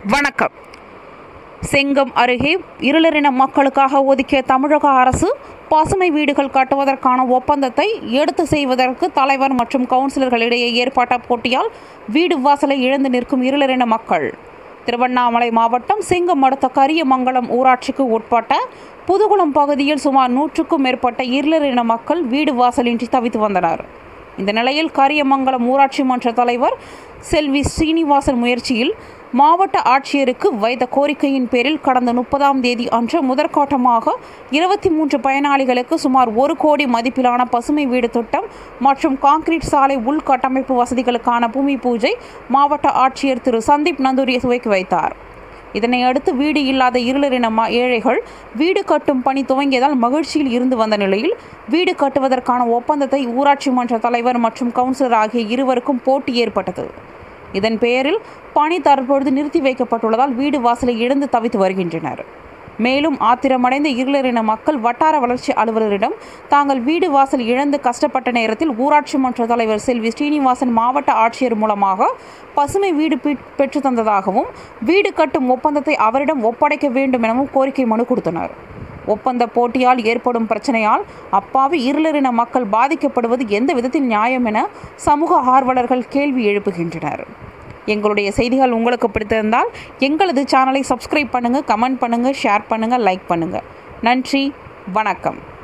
வணக்கம் செங்கம் அருகே இருளரின மக்களுக்காக ஒதுக்கிய தமிழக அரசு பசுமை வீடுகள் கட்டுவதற்கான ஒப்பந்தத்தை எடுத்து செய்வதற்கு தலைவர் மற்றும் கவுன்சிலர்களிடையே ஏற்பட்ட போட்டியால் வீடு வாசலை இழந்து நிற்கும் இருளரின மக்கள் திருவண்ணாமலை மாவட்டம் செங்கம் அடுத்த கரியமங்கலம் ஊராட்சிக்கு உட்பட்ட புதுகுளம் பகுதியில் சுமார் நூற்றுக்கும் மேற்பட்ட இருளரின மக்கள் வீடு வாசலின்றி தவித்து வந்தனர் இந்த நிலையில் கரியமங்கலம் ஊராட்சி மன்ற தலைவர் செல்வி ஸ்ரீனிவாசன் முயற்சியில் மாவட்ட ஆட்சியருக்கு வைத்த கோரிக்கையின் பேரில் கடந்த முப்பதாம் தேதி அன்று முதற்கட்டமாக இருபத்தி மூன்று பயனாளிகளுக்கு சுமார் ஒரு கோடி மதிப்பிலான பசுமை வீடு திட்டம் மற்றும் கான்கிரீட் சாலை உள்கட்டமைப்பு வசதிகளுக்கான பூமி பூஜை மாவட்ட ஆட்சியர் திரு சந்தீப் நந்தூரி துவக்கி வைத்தார் இதனை அடுத்து வீடு இல்லாத இருளரின ம- ஏழைகள் வீடு கட்டும் பணி துவங்கியதால் மகிழ்ச்சியில் இருந்து வந்த நிலையில் வீடு கட்டுவதற்கான ஒப்பந்தத்தை ஊராட்சி மன்ற தலைவர் மற்றும் கவுன்சிலர் ஆகிய இருவருக்கும் போட்டி ஏற்பட்டது இதன் பெயரில் பணி தற்பொழுது நிறுத்தி வைக்கப்பட்டுள்ளதால் வீடு வாசலை இழந்து தவித்து வருகின்றனர் மேலும் ஆத்திரமடைந்த இருளரின மக்கள் வட்டார வளர்ச்சி அலுவலரிடம் தாங்கள் வீடு வாசல் இழந்து கஷ்டப்பட்ட நேரத்தில் ஊராட்சி மன்ற தலைவர் செல்வி ஸ்ரீனிவாசன் மாவட்ட ஆட்சியர் மூலமாக பசுமை வீடு பெ- பெற்று தந்ததாகவும் வீடு கட்டும் ஒப்பந்தத்தை அவரிடம் ஒப்படைக்க வேண்டும் எனவும் கோரிக்கை மனு கொடுத்தனர் ஒப்பந்த போட்டியால் ஏற்படும் பிரச்சனையால் அப்பாவி இருளரின மக்கள் பாதிக்கப்படுவது எந்த விதத்தில் நியாயம் என சமூக ஆர்வலர்கள் கேள்வி எழுப்புகின்றனர் எங்களுடைய செய்திகள் உங்களுக்கு பிடித்திருந்தால் எங்களது சேனலை சப்ஸ்கிரைப் பண்ணுங்கள் கமெண்ட் பண்ணுங்கள் ஷேர் பண்ணுங்கள் லைக் பண்ணுங்கள் நன்றி வணக்கம்